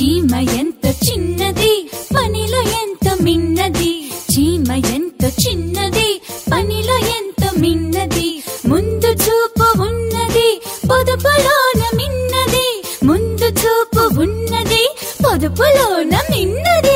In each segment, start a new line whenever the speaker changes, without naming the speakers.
చీమ ఎంత చిన్నది పనిలో ఎంత మిన్నది చీమ ఎంత చిన్నది పనిలో ఎంత మిన్నది ముందు చూపు ఉన్నది పొదుపులోన మిన్నది ముందు చూపు ఉన్నది పొదుపులోన మిన్నది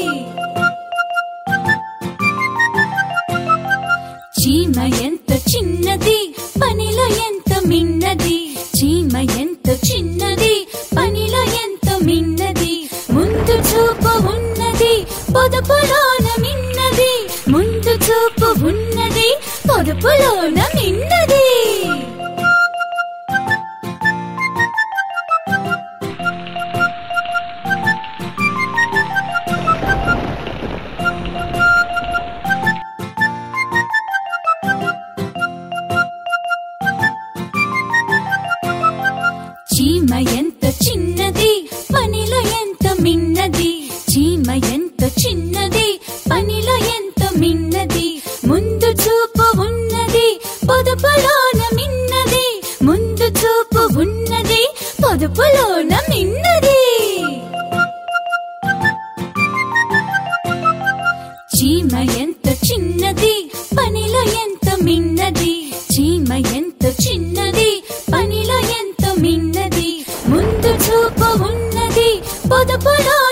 చీమ ఎంత చిన్నది పనిలో ఎంత మిన్నది చీమ ఎంత చిన్నది పనిలో ఎంత మిన్నది ముందు చూపు ఉన్నది పొదుపులోన మిన్నది ముందు చూపు ఉన్నది పొదుపులోన మిన్నది చీమ ఎంత చిన్నది పనిలో ఎంత మిన్నది చీమ ఎంత చిన్నది పనిలో ఎంత మిన్నది ముందు చూపు ఉన్నది పొదుపులోన మిన్నది ముందు చూపు ఉన్నది పొదుపులోన మిన్నది చీమ ఎంత చిన్నది పనిలో ఎంత మిన్నది చీమ ఎంత చిన్నది పనిలో ఎంత మిన్నది ముందు చూపు ఉన్నది పొదుపులో